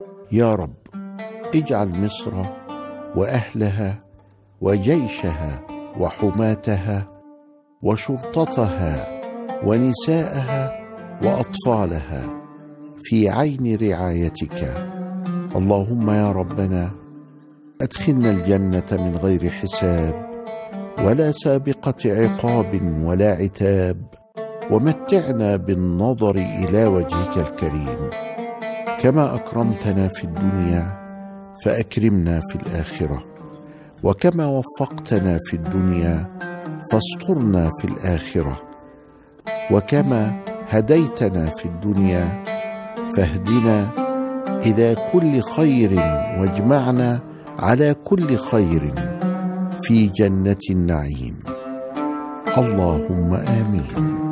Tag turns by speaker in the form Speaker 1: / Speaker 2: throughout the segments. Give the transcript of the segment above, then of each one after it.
Speaker 1: يا رب اجعل مصر واهلها وجيشها وحماتها وشرطتها ونساءها واطفالها في عين رعايتك اللهم يا ربنا ادخلنا الجنه من غير حساب ولا سابقه عقاب ولا عتاب ومتعنا بالنظر الى وجهك الكريم كما اكرمتنا في الدنيا فاكرمنا في الاخره وكما وفقتنا في الدنيا فاسترنا في الاخره وكما هديتنا في الدنيا فاهدنا الى كل خير واجمعنا على كل خير في جنه النعيم اللهم امين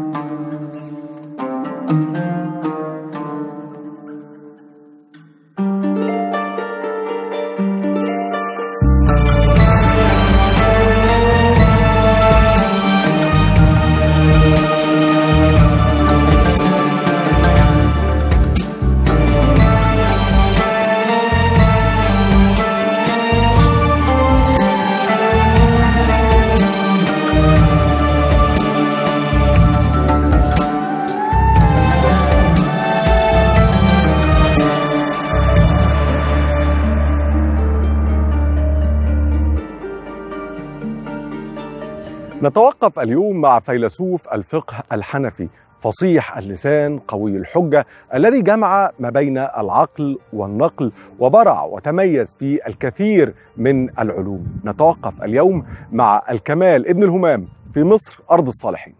Speaker 2: نتوقف اليوم مع فيلسوف الفقه الحنفي فصيح اللسان قوي الحجة الذي جمع ما بين العقل والنقل وبرع وتميز في الكثير من العلوم نتوقف اليوم مع الكمال ابن الهمام في مصر أرض الصالحين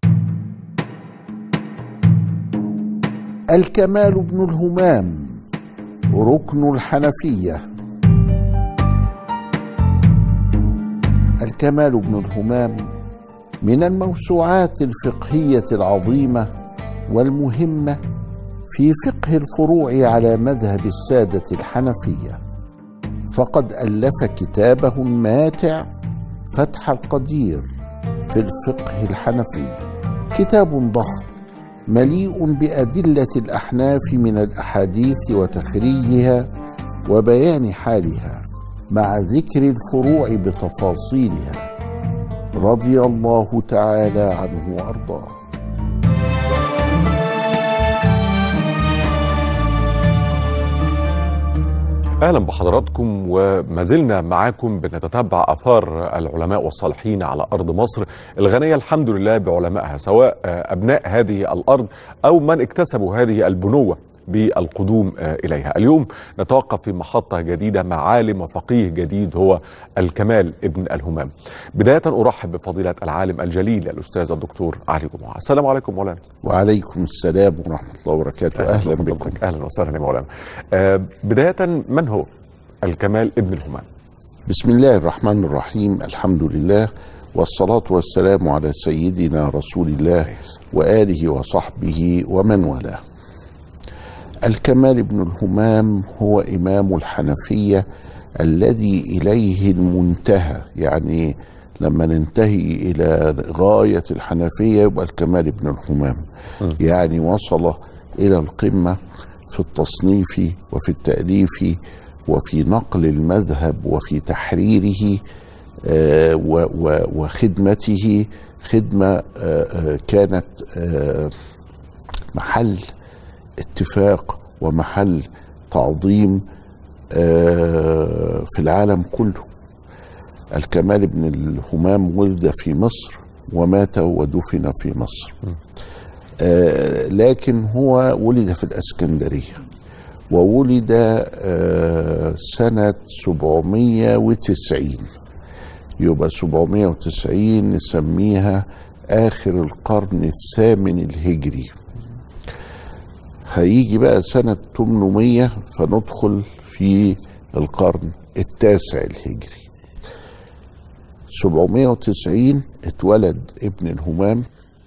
Speaker 1: الكمال بن الهمام ركن الحنفيه الكمال بن الهمام من الموسوعات الفقهيه العظيمه والمهمه في فقه الفروع على مذهب الساده الحنفيه فقد الف كتابه الماتع فتح القدير في الفقه الحنفي كتاب ضخم مليء بادله الاحناف من الاحاديث وتخريجها وبيان حالها مع ذكر الفروع بتفاصيلها رضي الله تعالى عنه وارضاه
Speaker 2: اهلا بحضراتكم وما زلنا معاكم بنتتبع اثار العلماء والصالحين على ارض مصر الغنيه الحمد لله بعلمائها سواء ابناء هذه الارض او من اكتسبوا هذه البنوه بالقدوم اليها. اليوم نتوقف في محطه جديده مع عالم وفقيه جديد هو الكمال ابن الهمام. بدايه ارحب بفضيله العالم الجليل الاستاذ الدكتور علي جمعه. السلام عليكم مولانا.
Speaker 1: وعليكم السلام ورحمه الله وبركاته. اهلا, أهلا بكم.
Speaker 2: اهلا وسهلا يا مولانا. آه بدايه من هو الكمال ابن الهمام؟
Speaker 1: بسم الله الرحمن الرحيم الحمد لله والصلاة والسلام على سيدنا رسول الله وآله وصحبه ومن والاه الكمال بن الهمام هو إمام الحنفية الذي إليه المنتهى يعني لما ننتهي إلى غاية الحنفية يبقى الكمال بن الهمام يعني وصل إلى القمة في التصنيف وفي التأليف وفي نقل المذهب وفي تحريره وخدمته خدمة كانت محل اتفاق ومحل تعظيم في العالم كله الكمال بن الهمام ولد في مصر ومات ودفن في مصر لكن هو ولد في الاسكندريه وولد سنة 790 يبقى 790 نسميها آخر القرن الثامن الهجري هيجي بقى سنة 800 فندخل في القرن التاسع الهجري 790 اتولد ابن الهمام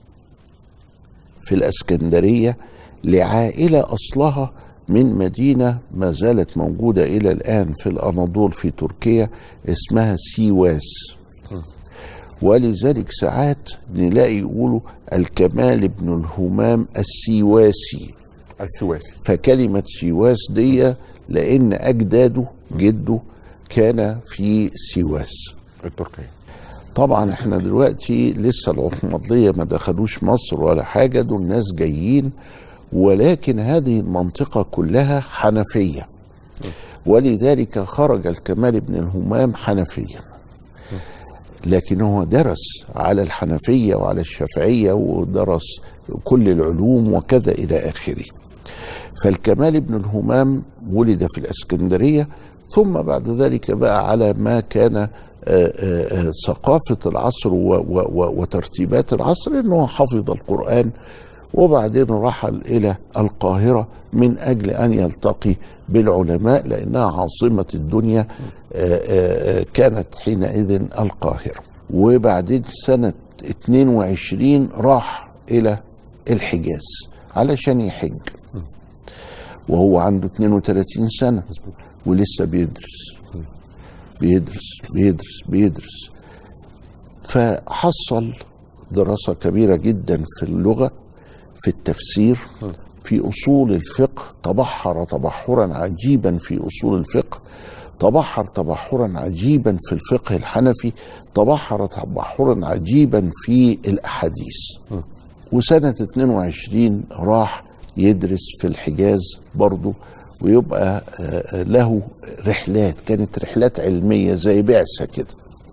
Speaker 1: في الاسكندرية لعائلة أصلها من مدينة ما زالت موجودة إلى الآن في الأناضول في تركيا اسمها سيواس ولذلك ساعات نلاقي يقولوا الكمال بن الهمام السيواسي
Speaker 2: السواسي
Speaker 1: فكلمة سيواس دي لأن أجداده جده كان في سيواس
Speaker 2: التركية
Speaker 1: طبعا احنا دلوقتي لسه العثمانية ما دخلوش مصر ولا حاجة دول ناس جايين ولكن هذه المنطقة كلها حنفية ولذلك خرج الكمال بن الهمام حنفيا لكن هو درس على الحنفية وعلى الشافعية ودرس كل العلوم وكذا إلى آخره فالكمال بن الهمام ولد في الاسكندريه ثم بعد ذلك بقى على ما كان آه، آه، آه، ثقافه العصر و- و- و- وترتيبات العصر انه حفظ القران وبعدين رحل الى القاهره من اجل ان يلتقي بالعلماء لانها عاصمه الدنيا آه، آه، آه، كانت حينئذ القاهره وبعدين سنه 22 راح الى الحجاز علشان يحج وهو عنده 32 سنة ولسه بيدرس بيدرس بيدرس بيدرس فحصل دراسة كبيرة جدا في اللغة في التفسير في أصول الفقه تبحر تبحرا عجيبا في أصول الفقه تبحر تبحرا عجيبا في الفقه الحنفي تبحر تبحرا عجيبا في الأحاديث وسنة 22 راح يدرس في الحجاز برضه ويبقى آه، آه، له رحلات كانت رحلات علمية زي بعثة كده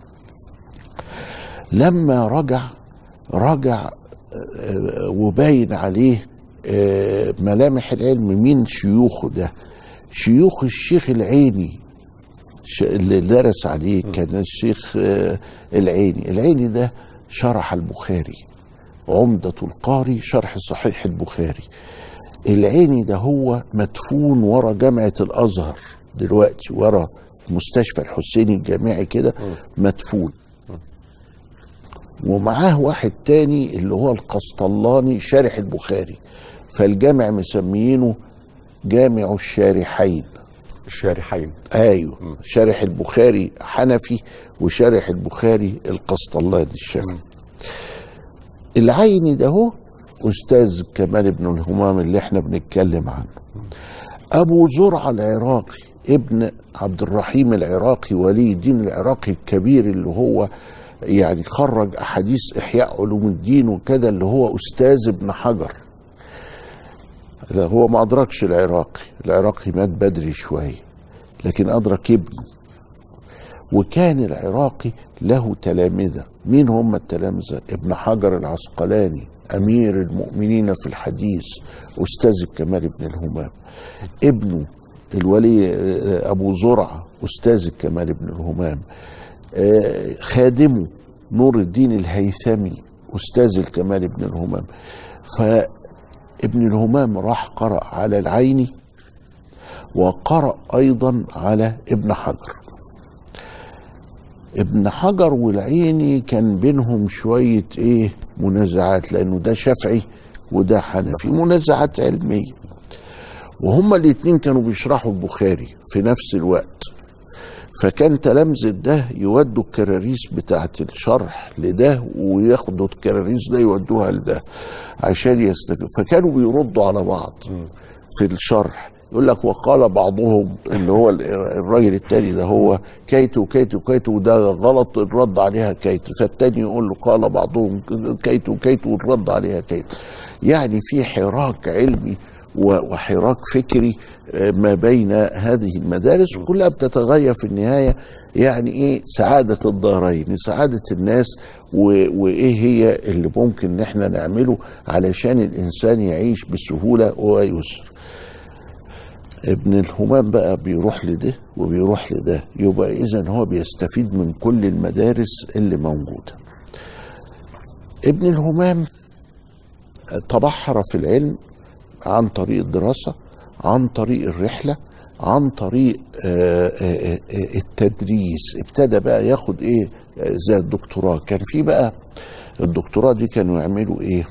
Speaker 1: لما رجع رجع آه، آه، وباين عليه آه، ملامح العلم مين شيوخه ده شيوخ الشيخ العيني ش- اللي درس عليه كان الشيخ آه، العيني العيني ده شرح البخاري عمدة القاري شرح صحيح البخاري العيني ده هو مدفون ورا جامعة الأزهر دلوقتي ورا مستشفى الحسيني الجامعي كده مدفون ومعاه واحد تاني اللي هو القسطلاني شارح البخاري فالجامع مسميينه جامع الشارحين
Speaker 2: الشارحين
Speaker 1: ايوه شارح البخاري حنفي وشارح البخاري القسطلاني الشافعي العيني ده هو استاذ كمال بن الهمام اللي احنا بنتكلم عنه ابو زرعه العراقي ابن عبد الرحيم العراقي ولي الدين العراقي الكبير اللي هو يعني خرج احاديث احياء علوم الدين وكذا اللي هو استاذ ابن حجر لا هو ما ادركش العراقي العراقي مات بدري شويه لكن ادرك ابنه وكان العراقي له تلامذه مين هم التلامذه ابن حجر العسقلاني امير المؤمنين في الحديث استاذ الكمال بن الهمام ابنه الولي آه، ابو زرعه استاذ الكمال بن الهمام آه، خادمه نور الدين الهيثمي استاذ الكمال بن الهمام فابن الهمام راح قرأ على العيني وقرأ أيضا على ابن حجر ابن حجر والعيني كان بينهم شوية ايه منازعات لانه ده شافعي وده حنفي منازعات علمية وهما الاتنين كانوا بيشرحوا البخاري في نفس الوقت فكان تلامذة ده يودوا الكراريس بتاعة الشرح لده وياخدوا الكراريس ده يودوها لده عشان يستفيدوا فكانوا بيردوا على بعض في الشرح يقول لك وقال بعضهم اللي هو ال- الراجل التاني ده هو كيت وكيت وكيت وده غلط الرد عليها كيت فالتاني يقول له قال بعضهم كيت وكيت والرد عليها كيت يعني في حراك علمي و- وحراك فكري آه، ما بين هذه المدارس كلها بتتغير في النهاية يعني ايه سعادة الدارين سعادة الناس و- وايه هي اللي ممكن ان احنا نعمله علشان الانسان يعيش بسهولة ويسر ابن الهمام بقى بيروح لده وبيروح لده يبقى اذا هو بيستفيد من كل المدارس اللي موجوده ابن الهمام تبحر في العلم عن طريق الدراسه عن طريق الرحله عن طريق آه، آه، آه، التدريس ابتدى بقى ياخد ايه آه، زي الدكتوراه كان في بقى الدكتوراه دي كانوا يعملوا ايه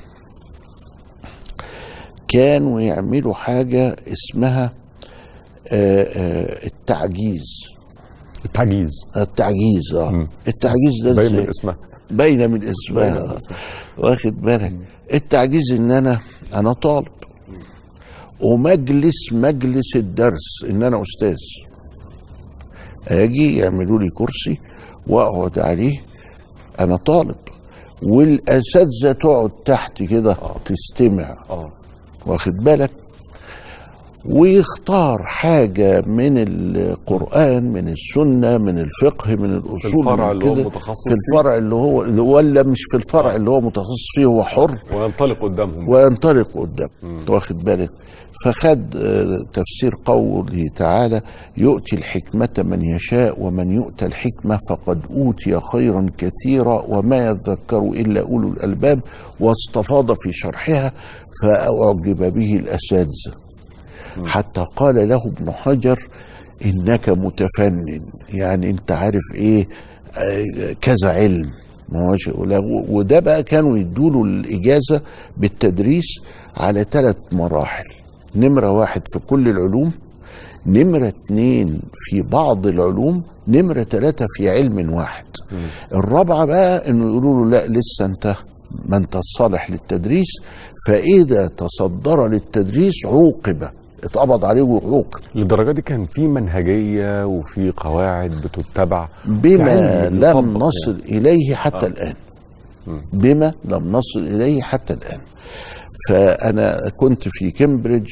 Speaker 1: كانوا يعملوا حاجه اسمها آه، آه، التعجيز
Speaker 2: التعجيز
Speaker 1: التعجيز اه التعجيز ده
Speaker 2: باين
Speaker 1: إزاي؟
Speaker 2: من اسمها
Speaker 1: باينه من اسمها واخد بالك التعجيز ان انا انا طالب ومجلس مجلس الدرس ان انا استاذ اجي يعملوا لي كرسي واقعد عليه انا طالب والاساتذه تقعد تحت كده تستمع
Speaker 2: اه
Speaker 1: واخد بالك ويختار حاجة من القرآن من السنة من الفقه من الأصول
Speaker 2: الفرع
Speaker 1: من
Speaker 2: اللي هو
Speaker 1: كده.
Speaker 2: متخصص
Speaker 1: في الفرع اللي هو اللي ولا مش في الفرع اللي هو متخصص فيه هو حر
Speaker 2: وينطلق قدامهم
Speaker 1: وينطلق قدام واخد بالك فخد آه، تفسير قوله تعالى يؤتي الحكمة من يشاء ومن يؤتى الحكمة فقد أوتي خيرا كثيرا وما يذكر إلا أولو الألباب واستفاض في شرحها فأعجب به الأساتذة حتى قال له ابن حجر إنك متفنن يعني أنت عارف إيه آه، كذا علم ما هوش ولا- وده بقى كانوا يدوا له الاجازه بالتدريس على ثلاث مراحل نمره واحد في كل العلوم نمره اتنين في بعض العلوم نمره ثلاثه في علم واحد الرابعه بقى انه يقولوا له لا لسه انت ما انت صالح للتدريس فاذا تصدر للتدريس عوقب اتقبض عليه وعوقب
Speaker 2: للدرجه دي كان في منهجيه وفي قواعد بتتبع في
Speaker 1: بما
Speaker 2: علم
Speaker 1: لم
Speaker 2: بيطبق
Speaker 1: نصل اليه حتى الان بما لم نصل اليه حتى الان فانا كنت في كامبريدج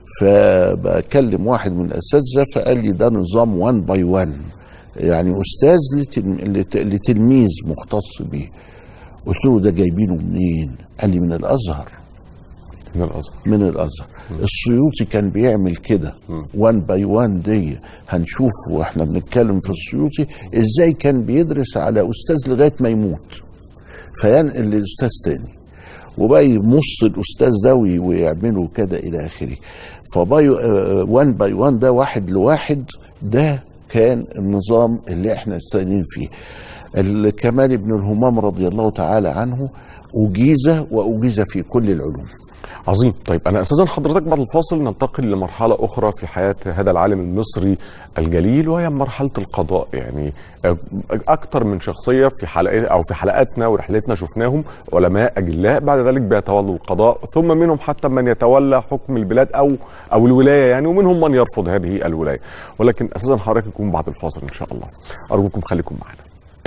Speaker 1: فبكلم واحد من الاساتذه فقال لي ده نظام 1 باي 1 يعني استاذ لتلم- لت- لتلميذ مختص به قلت له ده جايبينه منين قال لي من الازهر
Speaker 2: من الازهر
Speaker 1: من الازهر السيوطي كان بيعمل كده وان باي وان دي هنشوف واحنا بنتكلم في السيوطي ازاي كان بيدرس على استاذ لغايه ما يموت فينقل لاستاذ تاني وبقى يمص الاستاذ ده وي- ويعمله كده الى اخره فباي وان باي وان ده واحد لواحد ده كان النظام اللي احنا استاذين فيه الكمال بن الهمام رضي الله تعالى عنه أجيز وأجيز في كل العلوم
Speaker 2: عظيم طيب انا استاذن حضرتك بعد الفاصل ننتقل لمرحله اخرى في حياه هذا العالم المصري الجليل وهي مرحله القضاء يعني آه، اكثر من شخصيه في حلقات او في حلقاتنا ورحلتنا شفناهم علماء اجلاء بعد ذلك بيتولوا القضاء ثم منهم حتى من يتولى حكم البلاد او او الولايه يعني ومنهم من يرفض هذه الولايه ولكن اساسا حضرتك يكون بعد الفاصل ان شاء الله ارجوكم خليكم معنا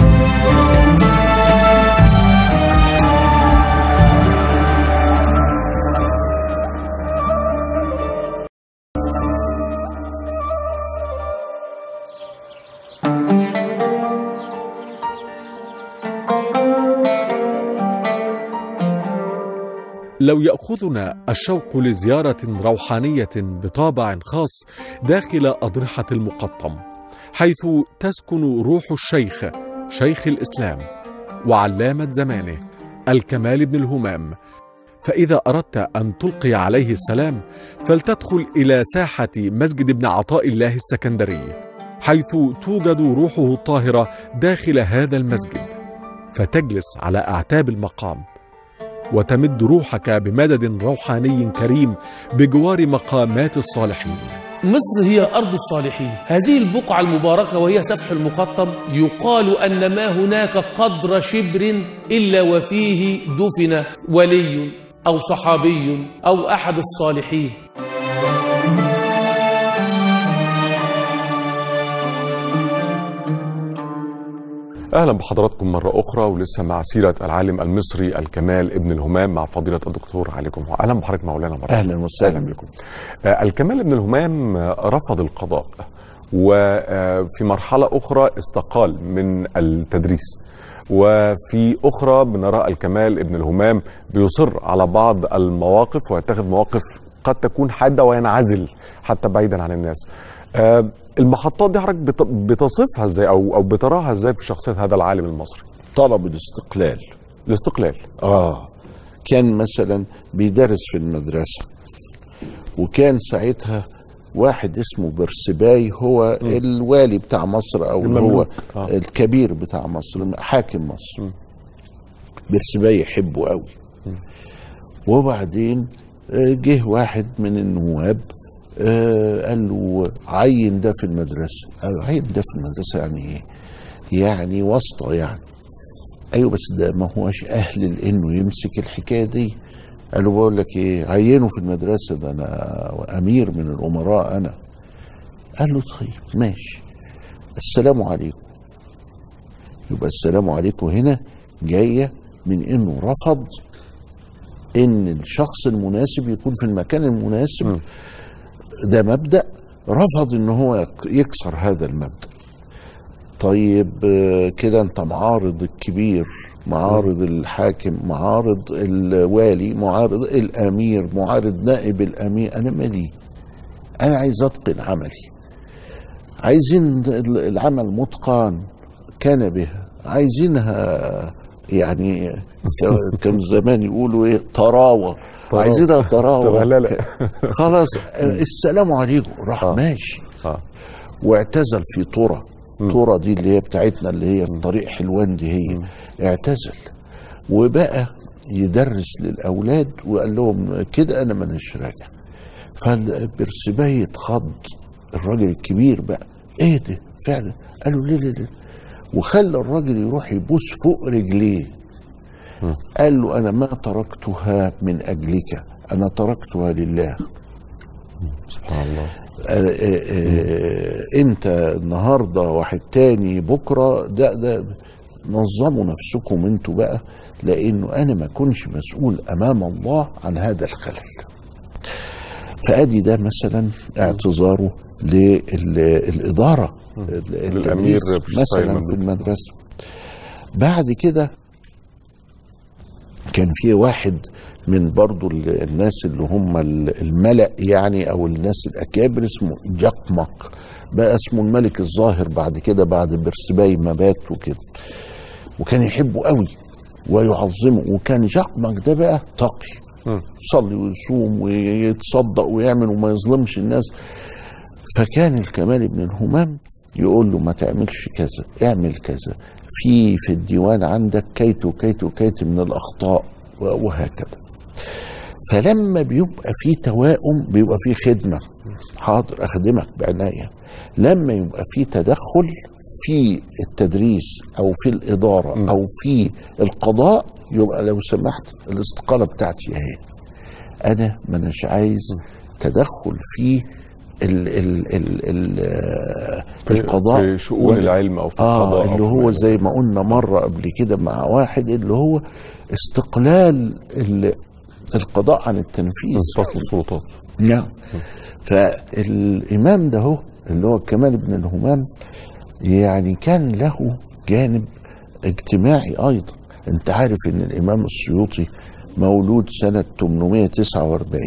Speaker 3: لو ياخذنا الشوق لزياره روحانيه بطابع خاص داخل اضرحه المقطم حيث تسكن روح الشيخ شيخ الاسلام وعلامه زمانه الكمال بن الهمام فاذا اردت ان تلقي عليه السلام فلتدخل الى ساحه مسجد ابن عطاء الله السكندري حيث توجد روحه الطاهره داخل هذا المسجد فتجلس على اعتاب المقام وتمد روحك بمدد روحاني كريم بجوار مقامات الصالحين
Speaker 4: مصر هي أرض الصالحين هذه البقعة المباركة وهي سفح المقطم يقال أن ما هناك قدر شبر إلا وفيه دفن ولي أو صحابي أو أحد الصالحين
Speaker 2: اهلا بحضراتكم مره اخرى ولسه مع سيره العالم المصري الكمال ابن الهمام مع فضيله الدكتور علي جمعه اهلا بحضرتك مولانا مره
Speaker 1: أهلا وسهلا
Speaker 2: اهلا بكم آه، الكمال ابن الهمام آه، رفض القضاء وفي مرحله اخرى استقال من التدريس وفي اخرى بنرى الكمال ابن الهمام بيصر على بعض المواقف ويتخذ مواقف قد تكون حاده وينعزل حتى بعيدا عن الناس آه، المحطات دي حضرتك بت- بتصفها ازاي او او بتراها ازاي في شخصيه هذا العالم المصري
Speaker 1: طلب الاستقلال
Speaker 2: الاستقلال
Speaker 1: اه كان مثلا بيدرس في المدرسة وكان ساعتها واحد اسمه برسباي هو م. الوالي بتاع مصر او اللي هو
Speaker 2: المملوك. آه.
Speaker 1: الكبير بتاع مصر حاكم مصر برسباي يحبه قوي وبعدين آه، جه واحد من النواب آه، قال له عين ده في المدرسة قال له عين ده في المدرسة يعني ايه يعني واسطة يعني ايوه بس ده ما هوش اهل لانه يمسك الحكايه دي قال له بقول لك ايه عينه في المدرسه ده انا امير من الامراء انا قال له طيب ماشي السلام عليكم يبقى السلام عليكم هنا جايه من انه رفض ان الشخص المناسب يكون في المكان المناسب ده مبدا رفض ان هو يك- يكسر هذا المبدا طيب آه، كده انت معارض الكبير معارض الحاكم معارض الوالي معارض الامير معارض نائب الامير انا مالي انا عايز اتقن عملي عايزين العمل متقن كان بها عايزينها يعني ك- كان زمان يقولوا ايه طراوه
Speaker 2: طراوة.
Speaker 1: عايزينها طراوه
Speaker 2: سبهللة.
Speaker 1: خلاص السلام عليكم راح
Speaker 2: آه.
Speaker 1: ماشي
Speaker 2: آه.
Speaker 1: واعتزل في طرة طرة دي اللي هي بتاعتنا اللي هي في طريق حلوان دي هي اعتزل وبقى يدرس للأولاد وقال لهم كده أنا مانيش راجع فالبرسباي اتخض الراجل الكبير بقى ايه ده فعلا قالوا ليه ليه ليه وخلى الراجل يروح يبوس فوق رجليه قال له انا ما تركتها من اجلك انا تركتها لله
Speaker 2: سبحان الله
Speaker 1: آه، آه، آه، انت النهارده واحد تاني بكره ده ده نظموا نفسكم انتوا بقى لانه انا ما كنش مسؤول امام الله عن هذا الخلل فادي ده مثلا اعتذاره للاداره
Speaker 2: للأمير بشساي
Speaker 1: مثلا
Speaker 2: ممدوح.
Speaker 1: في المدرسه بعد كده كان في واحد من برضو ال- الناس اللي هم ال- الملأ يعني او الناس الاكابر اسمه جقمق بقى اسمه الملك الظاهر بعد كده بعد برسباي ما بات وكده وكان يحبه قوي ويعظمه وكان جقمق ده بقى تقي يصلي ويصوم ويتصدق ويعمل وما يظلمش الناس فكان الكمال بن الهمام يقول له ما تعملش كذا اعمل كذا في في الديوان عندك كيت وكيت وكيت من الاخطاء و- وهكذا فلما بيبقى في توائم بيبقى في خدمه حاضر اخدمك بعنايه لما يبقى في تدخل في التدريس او في الاداره او في القضاء يبقى لو سمحت الاستقاله بتاعتي اهي انا ما اناش عايز تدخل في ال ال ال ال
Speaker 2: في-
Speaker 1: القضاء
Speaker 2: في شؤون
Speaker 1: ولا-
Speaker 2: العلم أو في
Speaker 1: آه
Speaker 2: القضاء أو
Speaker 1: اللي
Speaker 2: في
Speaker 1: هو
Speaker 2: ما إلى
Speaker 1: زي ما قلنا مرة قبل كده مع واحد اللي هو استقلال ال- القضاء عن التنفيذ
Speaker 2: فصل السلطات
Speaker 1: نعم فالإمام ده هو اللي هو كمال بن الهمام يعني كان له جانب اجتماعي أيضا أنت عارف أن الإمام السيوطي مولود سنة 849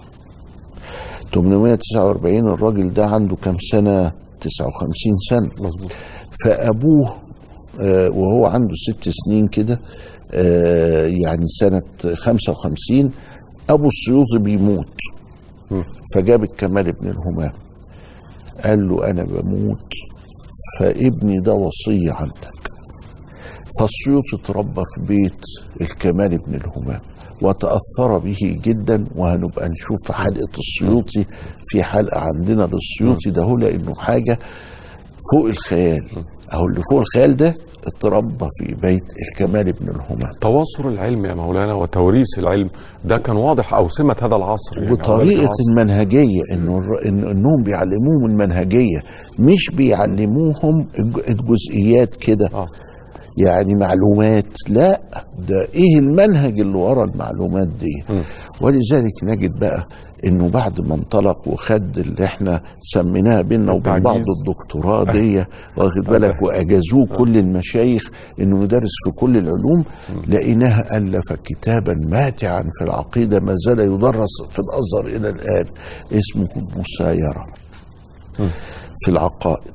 Speaker 1: 849 الراجل ده عنده كم سنة 59 سنة
Speaker 2: مظبوط
Speaker 1: فأبوه آه، وهو عنده ست سنين كده آه، يعني سنة 55 أبو السيوطي بيموت فجاب الكمال بن الهمام قال له أنا بموت فابني ده وصية عندك فالسيوطي اتربى في بيت الكمال بن الهمام وتأثر به جدا وهنبقى نشوف في حلقة السيوطي في حلقة عندنا للسيوطي ده هو لأنه حاجة فوق الخيال أو اللي فوق الخيال ده اتربى في بيت الكمال بن الهمام
Speaker 2: تواصل العلم يا مولانا وتوريث العلم ده كان واضح أو سمة هذا العصر يعني أو ذلك
Speaker 1: وطريقة
Speaker 2: العصر.
Speaker 1: المنهجية انه الر- إن انهم بيعلموهم المنهجية مش بيعلموهم الج- الجزئيات كده
Speaker 2: آه.
Speaker 1: يعني معلومات لا ده ايه المنهج اللي ورا المعلومات دي ولذلك نجد بقى انه بعد ما انطلق وخد اللي احنا سميناها بينا وبين بعض
Speaker 2: التعجيز.
Speaker 1: الدكتوراه دي واخد بالك واجازوه كل المشايخ انه يدرس في كل العلوم لقيناها الف كتابا ماتعا في العقيده ما زال يدرس في الازهر الى الان اسمه المسايره في العقائد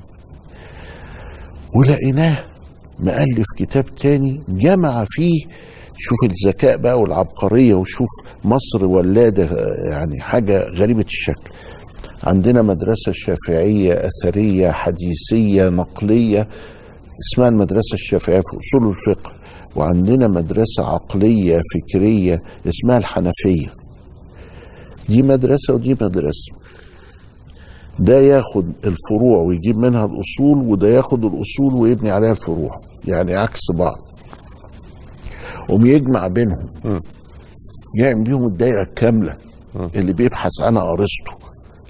Speaker 1: ولقيناه مؤلف كتاب تاني جمع فيه شوف الذكاء بقى والعبقرية وشوف مصر ولادة يعني حاجة غريبة الشكل عندنا مدرسة شافعية أثرية حديثية نقلية اسمها المدرسة الشافعية في أصول الفقه وعندنا مدرسة عقلية فكرية اسمها الحنفية دي مدرسة ودي مدرسة ده ياخد الفروع ويجيب منها الأصول وده ياخد الأصول ويبني عليها الفروع يعني عكس بعض قوم يجمع بينهم يعمل بيهم الدايره الكامله اللي بيبحث عنها ارسطو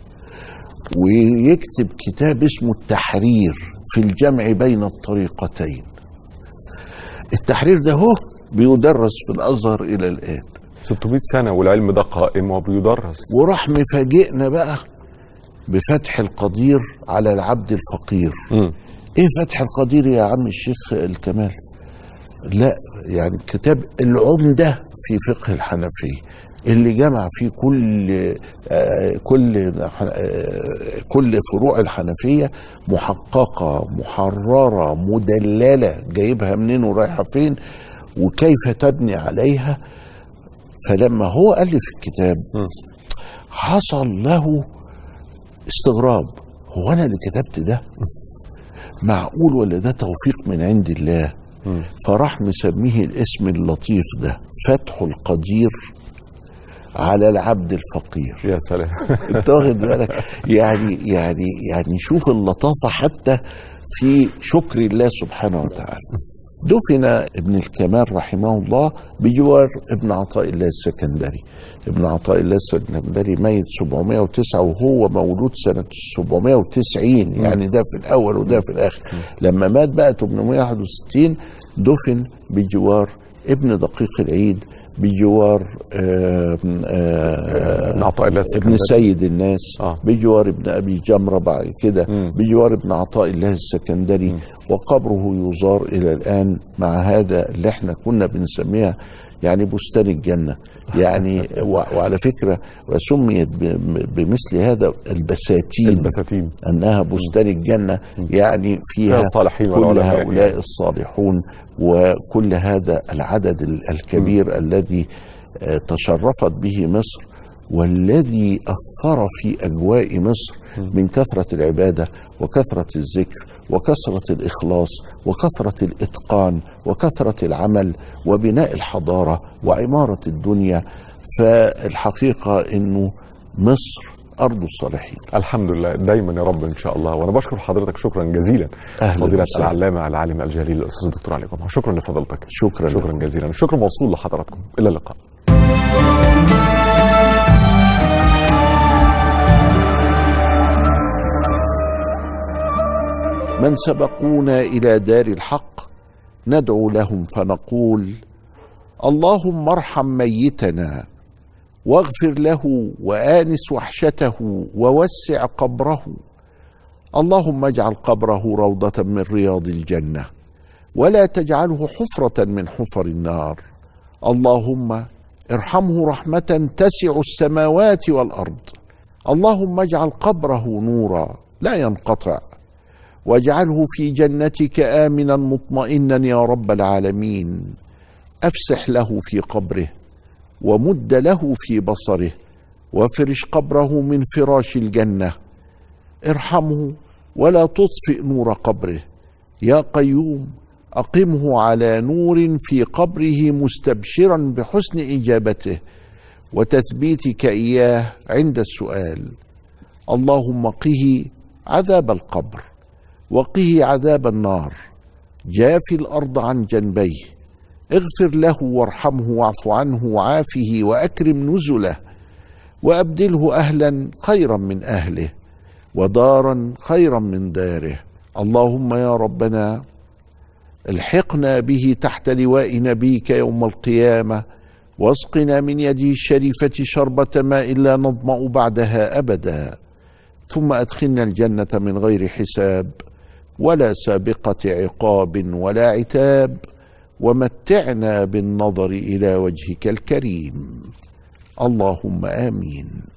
Speaker 1: ويكتب كتاب اسمه التحرير في الجمع بين الطريقتين التحرير ده هو بيدرس في الازهر الى الان
Speaker 2: 600 سنه والعلم ده قائم وبيدرس
Speaker 1: وراح مفاجئنا بقى بفتح القدير على العبد الفقير
Speaker 2: مم.
Speaker 1: ايه فتح القدير يا عم الشيخ الكمال لا يعني كتاب العمدة في فقه الحنفية اللي جمع فيه كل آه، كل آه، كل فروع الحنفية محققة محررة مدللة جايبها منين ورايحة فين وكيف تبني عليها فلما هو ألف الكتاب حصل له استغراب هو أنا اللي كتبت ده معقول ولا ده توفيق من عند الله فراح مسميه الاسم اللطيف ده فتح القدير على العبد الفقير
Speaker 2: يا سلام
Speaker 1: انت واخد بالك يعني يعني يعني شوف اللطافه حتى في شكر الله سبحانه وتعالى دفن ابن الكمال رحمه الله بجوار ابن عطاء الله السكندري ابن عطاء الله السكندري ميت 709 وهو مولود سنة 790 يعني ده في الأول وده في الآخر لما مات بقى 861 دفن بجوار ابن دقيق العيد بجوار آم، آه،
Speaker 2: ابن عطاء الله
Speaker 1: ابن
Speaker 2: السكندري.
Speaker 1: سيد الناس
Speaker 2: آه.
Speaker 1: بجوار ابن ابي جمره بعد كده بجوار ابن عطاء الله السكندري وقبره يزار الى الان مع هذا اللي احنا كنا بنسميها يعني بستان الجنه يعني و- وعلى فكره وسميت ب- بمثل هذا البساتين
Speaker 2: البساتين
Speaker 1: انها بستان الجنه يعني
Speaker 2: فيها
Speaker 1: فيها
Speaker 2: الصالحين
Speaker 1: كل
Speaker 2: والعلماء
Speaker 1: هؤلاء
Speaker 2: يعني.
Speaker 1: الصالحون وكل هذا العدد ال- الكبير الذي آه، تشرفت به مصر والذي اثر في اجواء مصر من كثره العباده وكثره الذكر وكثره الاخلاص وكثره الاتقان وكثره العمل وبناء الحضاره وعماره الدنيا فالحقيقه انه مصر ارض الصالحين
Speaker 2: الحمد لله دايما يا رب ان شاء الله وانا بشكر حضرتك شكرا جزيلا
Speaker 1: أهلاً
Speaker 2: فضيله
Speaker 1: وسهلاً.
Speaker 2: العلامه العالم الجليل الاستاذ الدكتور علي جمعه شكرا لفضيلتك
Speaker 1: شكرا
Speaker 2: شكرا
Speaker 1: لكم.
Speaker 2: جزيلا الشكر موصول لحضراتكم الى اللقاء
Speaker 1: من سبقونا الى دار الحق ندعو لهم فنقول اللهم ارحم ميتنا واغفر له وانس وحشته ووسع قبره اللهم اجعل قبره روضه من رياض الجنه ولا تجعله حفره من حفر النار اللهم ارحمه رحمه تسع السماوات والارض اللهم اجعل قبره نورا لا ينقطع واجعله في جنتك امنا مطمئنا يا رب العالمين افسح له في قبره ومد له في بصره وافرش قبره من فراش الجنه ارحمه ولا تطفئ نور قبره يا قيوم اقمه على نور في قبره مستبشرا بحسن اجابته وتثبيتك اياه عند السؤال اللهم قه عذاب القبر وقه عذاب النار جاف الارض عن جنبيه اغفر له وارحمه واعف عنه وعافه واكرم نزله وابدله اهلا خيرا من اهله ودارا خيرا من داره اللهم يا ربنا الحقنا به تحت لواء نبيك يوم القيامه واسقنا من يده الشريفه شربه ماء لا نظما بعدها ابدا ثم ادخلنا الجنه من غير حساب ولا سابقه عقاب ولا عتاب ومتعنا بالنظر الى وجهك الكريم اللهم امين